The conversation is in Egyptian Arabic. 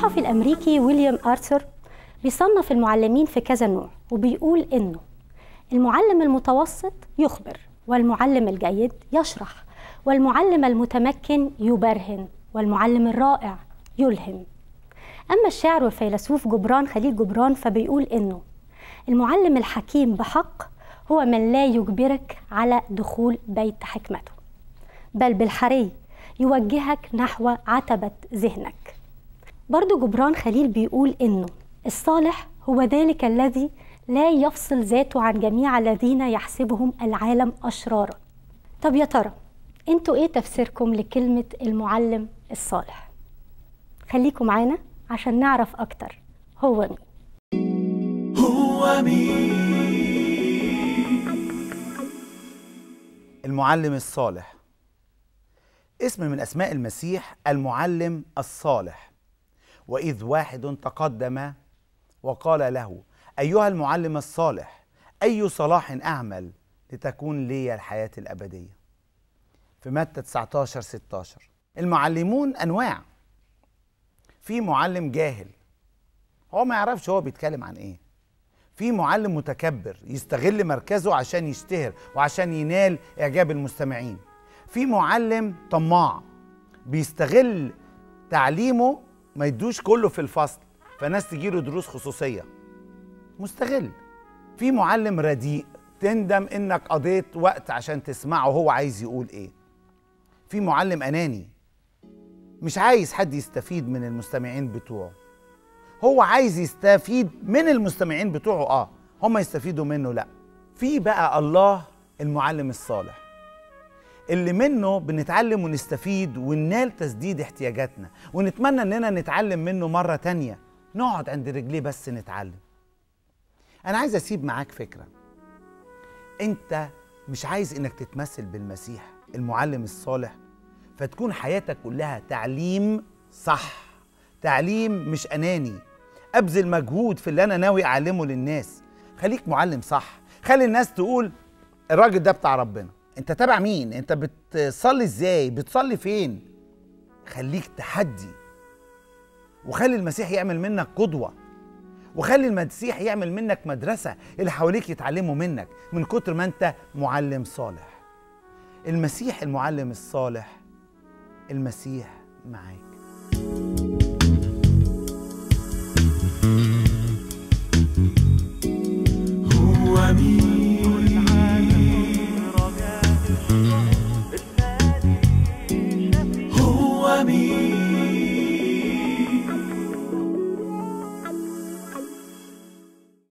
الصحفي الأمريكي ويليام آرثر بيصنف المعلمين في كذا نوع وبيقول إنه المعلم المتوسط يخبر والمعلم الجيد يشرح والمعلم المتمكن يبرهن والمعلم الرائع يلهم أما الشاعر والفيلسوف جبران خليل جبران فبيقول إنه المعلم الحكيم بحق هو من لا يجبرك على دخول بيت حكمته بل بالحري يوجهك نحو عتبة ذهنك برضو جبران خليل بيقول إنه الصالح هو ذلك الذي لا يفصل ذاته عن جميع الذين يحسبهم العالم أشرارا طب يا ترى انتوا ايه تفسيركم لكلمة المعلم الصالح خليكم معانا عشان نعرف أكتر هو مين هو مين المعلم الصالح اسم من اسماء المسيح المعلم الصالح واذ واحد تقدم وقال له ايها المعلم الصالح اي صلاح اعمل لتكون لي الحياه الابديه في متى 19 16 المعلمون انواع في معلم جاهل هو ما يعرفش هو بيتكلم عن ايه في معلم متكبر يستغل مركزه عشان يشتهر وعشان ينال اعجاب المستمعين في معلم طماع بيستغل تعليمه ما يدوش كله في الفصل فناس تجيله دروس خصوصيه مستغل في معلم رديء تندم انك قضيت وقت عشان تسمعه هو عايز يقول ايه في معلم اناني مش عايز حد يستفيد من المستمعين بتوعه هو عايز يستفيد من المستمعين بتوعه اه هم يستفيدوا منه لا في بقى الله المعلم الصالح اللي منه بنتعلم ونستفيد وننال تسديد احتياجاتنا ونتمنى اننا نتعلم منه مرة تانية نقعد عند رجليه بس نتعلم انا عايز اسيب معاك فكرة انت مش عايز انك تتمثل بالمسيح المعلم الصالح فتكون حياتك كلها تعليم صح تعليم مش اناني ابذل مجهود في اللي انا ناوي اعلمه للناس خليك معلم صح خلي الناس تقول الراجل ده بتاع ربنا انت تابع مين انت بتصلي ازاي بتصلي فين خليك تحدي وخلي المسيح يعمل منك قدوه وخلي المسيح يعمل منك مدرسه اللي حواليك يتعلموا منك من كتر ما انت معلم صالح المسيح المعلم الصالح المسيح معاك هو مين هو مين